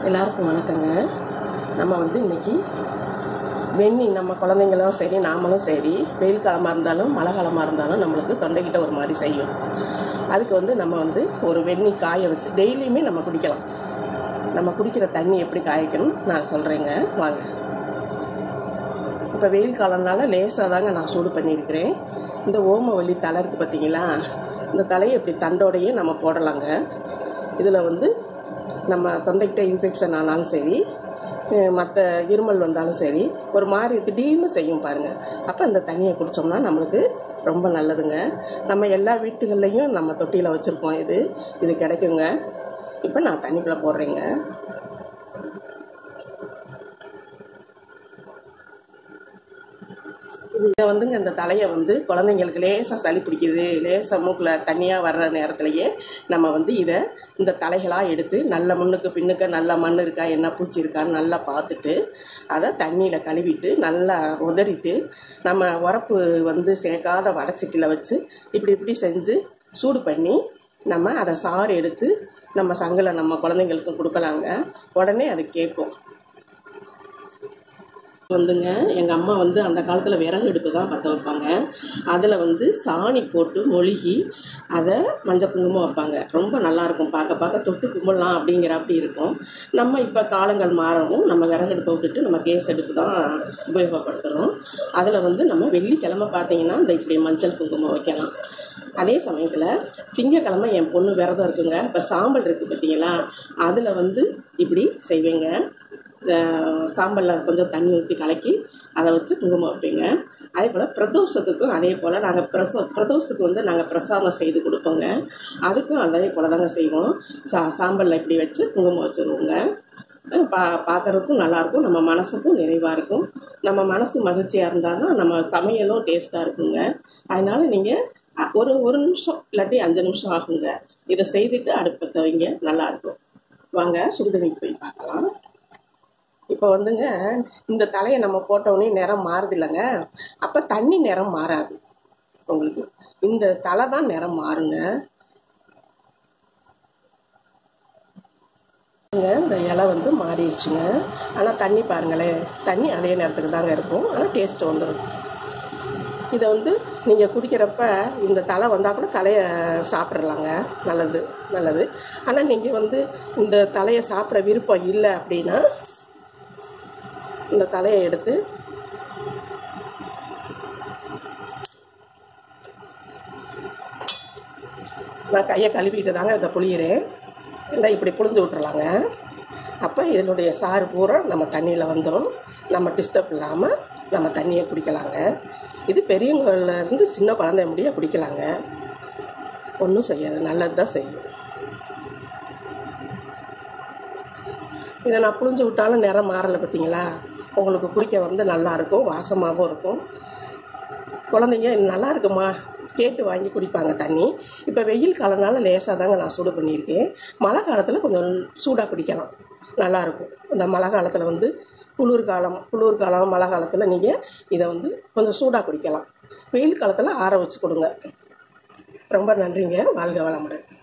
எல்லாருக்கும் வணக்கங்க நம்ம வந்து இன்னைக்கு வெந்நி நம்ம குழந்தைங்களும் சரி நாமளும் சரி வெயில் காலமாக இருந்தாலும் மழை காலமாக இருந்தாலும் நம்மளுக்கு தொண்டைக்கிட்ட ஒரு மாதிரி செய்யும் அதுக்கு வந்து நம்ம வந்து ஒரு வெந்நி காய வச்சு டெய்லியுமே நம்ம குடிக்கலாம் நம்ம குடிக்கிற தண்ணி எப்படி காய்க்கணும் நான் சொல்கிறேங்க வாங்க இப்போ வெயில் காலம்னால லேசாக தாங்க நான் சூடு பண்ணியிருக்கிறேன் இந்த ஓமவல்லி தலை இருக்குது பார்த்தீங்களா இந்த தலையை இப்படி தண்டோடையே நம்ம போடலாங்க இதில் வந்து நம்ம தொண்டைக்கிட்ட இன்ஃபெக்ஷன் ஆனாலும் சரி மற்ற இருமல் வந்தாலும் சரி ஒரு மாதிரி திடீர்னு செய்யும் பாருங்கள் அப்போ இந்த தண்ணியை குடித்தோம்னா நம்மளுக்கு ரொம்ப நல்லதுங்க நம்ம எல்லா வீட்டுகள்லையும் நம்ம தொட்டியில் வச்சுருப்போம் இது இது கிடைக்குங்க இப்போ நான் தண்ணிக்குள்ளே போடுறேங்க இதை வந்துங்க இந்த தலையை வந்து குழந்தைங்களுக்கு லேசாக சளி பிடிக்குது லேசாக மூக்கில் தண்ணியாக வர்ற நேரத்துலையே நம்ம வந்து இதை இந்த தலைகளாக எடுத்து நல்ல முன்னுக்கு பின்னுக்கு நல்ல மண் இருக்கா என்ன பூச்சி இருக்கான்னு நல்லா பார்த்துட்டு அதை தண்ணியில் கழுவிட்டு நல்லா உதறிட்டு நம்ம உரப்பு வந்து சேர்க்காத வடச்சட்டியில் வச்சு இப்படி இப்படி செஞ்சு சூடு பண்ணி நம்ம அதை சாறு எடுத்து நம்ம சங்கில் நம்ம குழந்தைங்களுக்கு கொடுக்கலாங்க உடனே அது கேட்கும் வந்துங்க எங்கள் அம்மா வந்து அந்த காலத்தில் விறகு அடுப்பு தான் பற்ற வைப்பாங்க அதில் வந்து சாணி போட்டு மொழுகி அதை மஞ்சள் குங்குமம் வைப்பாங்க ரொம்ப நல்லாயிருக்கும் பார்க்க பார்க்க தொட்டு கும்பிடலாம் அப்படிங்கிற அப்படி இருக்கும் நம்ம இப்போ காலங்கள் மாறவும் நம்ம விறகு அடுப்பை விட்டுட்டு நம்ம கேஸ் அடுப்பு தான் உபயோகப்படுத்துகிறோம் அதில் வந்து நம்ம வெள்ளிக்கிழமை பார்த்தீங்கன்னா இந்த இப்படி மஞ்சள் குங்குமம் வைக்கலாம் அதே சமயத்தில் திங்கக்கிழமை என் பொண்ணு விரதம் இருக்குங்க இப்போ சாம்பல் இருக்குது பார்த்தீங்களா அதில் வந்து இப்படி செய்வேங்க சாம்பலில் கொஞ்சம் தண்ணி ஊற்றி கலக்கி அதை வச்சு குங்குமம் வைப்பீங்க அதே போல் பிரதோஷத்துக்கும் அதே போல் நாங்கள் பிரசோ பிரதோஷத்துக்கு வந்து நாங்கள் பிரசாதம் செய்து கொடுப்போங்க அதுக்கும் அதே போல் தாங்க செய்வோம் சா சாம்பலில் இப்படி வச்சு குங்குமம் வச்சுருவோங்க பா பார்க்குறதுக்கும் நல்லாயிருக்கும் நம்ம மனசுக்கும் நிறைவாக இருக்கும் நம்ம மனசு மகிழ்ச்சியாக இருந்தால் தான் நம்ம சமையலும் டேஸ்ட்டாக இருக்குங்க அதனால் நீங்கள் ஒரு ஒரு நிமிஷம் இல்லாட்டி அஞ்சு நிமிஷம் ஆகுங்க இதை செய்துட்டு அடுப்பத்தை வைங்க நல்லாயிருக்கும் வாங்க சுடுதண்ணிக்கு போய் பார்க்கலாம் இப்போ வந்துங்க இந்த தலையை நம்ம போட்டோடனே நிறம் மாறுது இல்லைங்க அப்போ தண்ணி நிறம் மாறாது உங்களுக்கு இந்த தலை தான் நிறம் மாறுங்க இந்த இலை வந்து மாறிடுச்சுங்க ஆனால் தண்ணி பாருங்களேன் தண்ணி அதே நேரத்துக்கு தாங்க இருக்கும் ஆனால் டேஸ்ட் வந்துடும் இதை வந்து நீங்கள் குடிக்கிறப்ப இந்த தலை வந்தால் கூட தலையை சாப்பிட்றலாங்க நல்லது நல்லது ஆனால் நீங்கள் வந்து இந்த தலையை சாப்பிட விருப்பம் இல்லை அப்படின்னா இந்த தலையை எடுத்து நான் கையை கழுவிட்டு தாங்க இதை புளியிறேன் இந்த இப்படி புளிஞ்சு விட்றலாங்க அப்போ இதனுடைய சாறு பூரா நம்ம தண்ணியில் வந்துடும் நம்ம டிஸ்டர்ப் இல்லாமல் நம்ம தண்ணியை குடிக்கலாங்க இது பெரியவங்கள்லேருந்து சின்ன குழந்தை முடிய குடிக்கலாங்க ஒன்றும் செய்யாது நல்லது தான் செய்யும் இதை நான் புளிஞ்சு விட்டாலும் நிறம் மாறலை பார்த்தீங்களா உங்களுக்கு குடிக்க வந்து நல்லாயிருக்கும் வாசமாகவும் இருக்கும் குழந்தைங்க நல்லா இருக்குமா கேட்டு வாங்கி குடிப்பாங்க தண்ணி இப்போ வெயில் காலனால லேசாக தாங்க நான் சூடு பண்ணியிருக்கேன் மழை காலத்தில் கொஞ்சம் சூடாக குடிக்கலாம் நல்லாயிருக்கும் இந்த மழை காலத்தில் வந்து குளிர்காலம் குளிர்காலம் மழை காலத்தில் நீங்கள் இதை வந்து கொஞ்சம் சூடாக குடிக்கலாம் வெயில் காலத்தில் ஆற வச்சு கொடுங்க ரொம்ப நன்றிங்க வாழ்க வளமுடன்